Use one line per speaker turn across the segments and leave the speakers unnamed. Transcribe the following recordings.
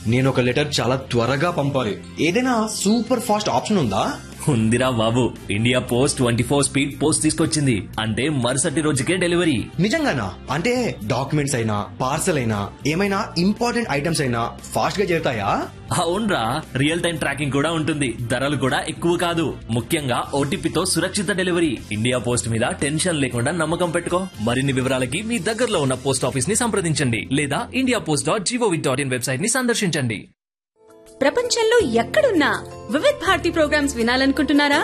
నేను ఒక లెటర్ చాలా త్వరగా పంపాలి ఏదైనా సూపర్ ఫాస్ట్ ఆప్షన్ ఉందా
ఉందిరా బాబు India post twenty four speed post తీసుకొచ్చింది అంటే మరుసటి రోజుకే డెలివరీ
నిజంగానా అంటే డాక్యుమెంట్స్ అయినా పార్సల్ అయినా ఏమైనా ఇంపార్టెంట్ ఐటమ్స్ అయినా ఫాస్ట్ గా చేరుతాయా
అవునరా రియల్ టైం ట్రాకింగ్ కూడా ఉంటుంది ధరలు కూడా ఎక్కువ కాదు ముఖ్యంగా ఓటీపీతో సురక్షిత డెలివరీ ఇండియా పోస్ట్ మీద టెన్షన్ లేకుండా నమ్మకం పెట్టుకో మరిన్ని వివరాలకి మీ దగ్గరలో ఉన్న పోస్ట్ ఆఫీస్ ని సంప్రదించండి లేదా India post dot G O V dot in website ని సందర్శించండి
ప్రపంచంలో ఎక్కడున్నా వివిధ్ భారతి ప్రోగ్రామ్స్ వినాలనుకుంటున్నారా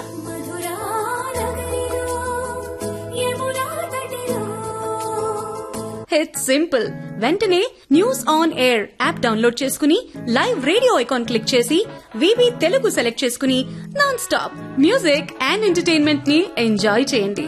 ఇట్స్ సింపుల్ వెంటనే news on air app download చేసుకుని లైవ్ రేడియో ఐకాన్ క్లిక్ చేసి వివి తెలుగు సెలెక్ట్ చేసుకుని non stop music and entertainment ని ఎంజాయ్ చేయండి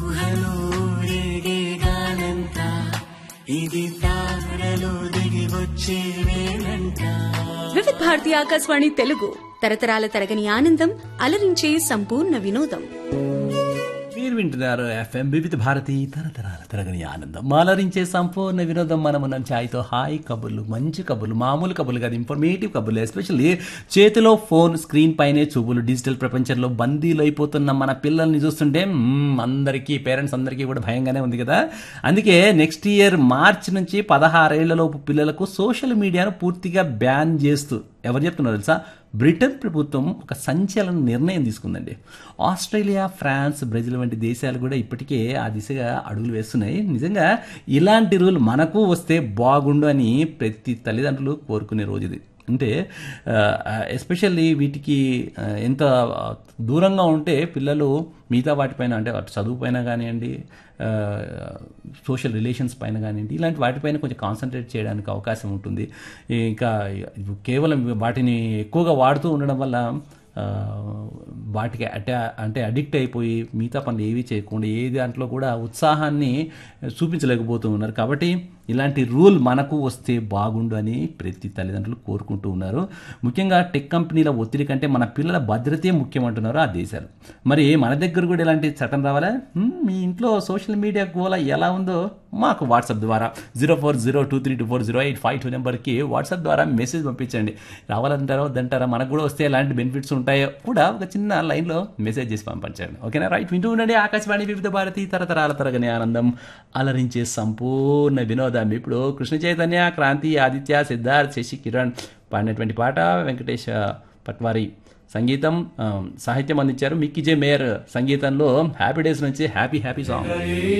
వివిధ్ భారతి ఆకాశవాణి తెలుగు తరతరాల తరగని ఆనందం అలరించే సంపూర్ణ వినోదం
మీరు వింటున్నారు ఎఫ్ఎం వివిధ భారతి తరతరాల తరగని ఆనందం మాలరించే సంపూర్ణ వినోదం మనమున్న ఛాయ్తో హాయ్ కబుర్లు మంచి కబుర్లు మామూలు కబుర్లు కాదు ఇన్ఫర్మేటివ్ కబుర్లు ఎస్పెషల్లీ చేతిలో ఫోన్ స్క్రీన్ పైనే చూపులు డిజిటల్ ప్రపంచంలో బందీలు అయిపోతున్న మన పిల్లల్ని చూస్తుంటే మ్మ్, అందరికీ పేరెంట్స్ అందరికీ కూడా భయంగానే ఉంది కదా అందుకే నెక్స్ట్ ఇయర్ మార్చ్ నుంచి పదహారేళ్లలోపు పిల్లలకు సోషల్ మీడియాను పూర్తిగా బ్యాన్ చేస్తూ ఎవరు చెప్తున్నారు తెలుసా బ్రిటన్ ప్రభుత్వం ఒక సంచలన నిర్ణయం తీసుకుందండి ఆస్ట్రేలియా ఫ్రాన్స్ బ్రెజిల్ వంటి దేశాలు కూడా ఇప్పటికే ఆ దిశగా అడుగులు వేస్తున్నాయి నిజంగా ఇలాంటి రూల్ మనకు వస్తే బాగుండు అని ప్రతి తల్లిదండ్రులు కోరుకునే రోజు ఇది అంటే ఎస్పెషల్లీ వీటికి ఆ, ఎంత దూరంగా ఉంటే పిల్లలు మిగతా వాటిపైన అంటే అటు చదువు పైన కానివ్వండి సోషల్ రిలేషన్స్ పైన కానివ్వండి ఇలాంటి వాటిపైన కొంచెం కాన్సన్ట్రేట్ చేయడానికి అవకాశం ఉంటుంది ఇంకా కేవలం వాటిని ఎక్కువగా వాడుతూ ఉండడం వల్ల ఆ, వాటికి అటా అంటే అడిక్ట్ అయిపోయి మిగతా పనులు ఏవి చేయకుండా ఏ దాంట్లో కూడా ఉత్సాహాన్ని చూపించలేకపోతూ ఉన్నారు కాబట్టి ఇలాంటి రూల్ మనకు వస్తే బాగుండు అని ప్రతి తల్లిదండ్రులు కోరుకుంటూ ఉన్నారు ముఖ్యంగా టెక్ కంపెనీల ఒత్తిడి కంటే మన పిల్లల భద్రతే ముఖ్యమంటున్నారు ఆ దేశాలు మరి మన దగ్గర కూడా ఇలాంటి చట్టం రావాలా హ్మ్, మీ ఇంట్లో సోషల్ మీడియా గోల ఎలా ఉందో మాకు వాట్సాప్ ద్వారా zero four zero two three two four zero eight five two నెంబర్కి వాట్సాప్ ద్వారా మెసేజ్ పంపించండి రావాలంటారో వద్దంటారా మనకు కూడా వస్తే ఎలాంటి బెనిఫిట్స్ ఉంటాయో కూడా ఒక చిన్న లైన్లో మెసేజ్ చేసి పంపించండి ఓకేనా రైట్ వింటూ ఉండండి ఆకాశవాణి వివిధ భారతి తరతరాల తరగని ఆనందం అలరించే సంపూర్ణ వినోదం ఇప్పుడు కృష్ణ చైతన్య క్రాంతి ఆదిత్య సిద్ధార్థ్ శశి కిరణ్ పాడినటువంటి పాట వెంకటేష్ పట్వారి సంగీతం ఆ, సాహిత్యం అందించారు మిక్కీ జే మేయర్ సంగీతంలో హ్యాపీ డేస్ నుంచి హ్యాపీ హ్యాపీ సాంగ్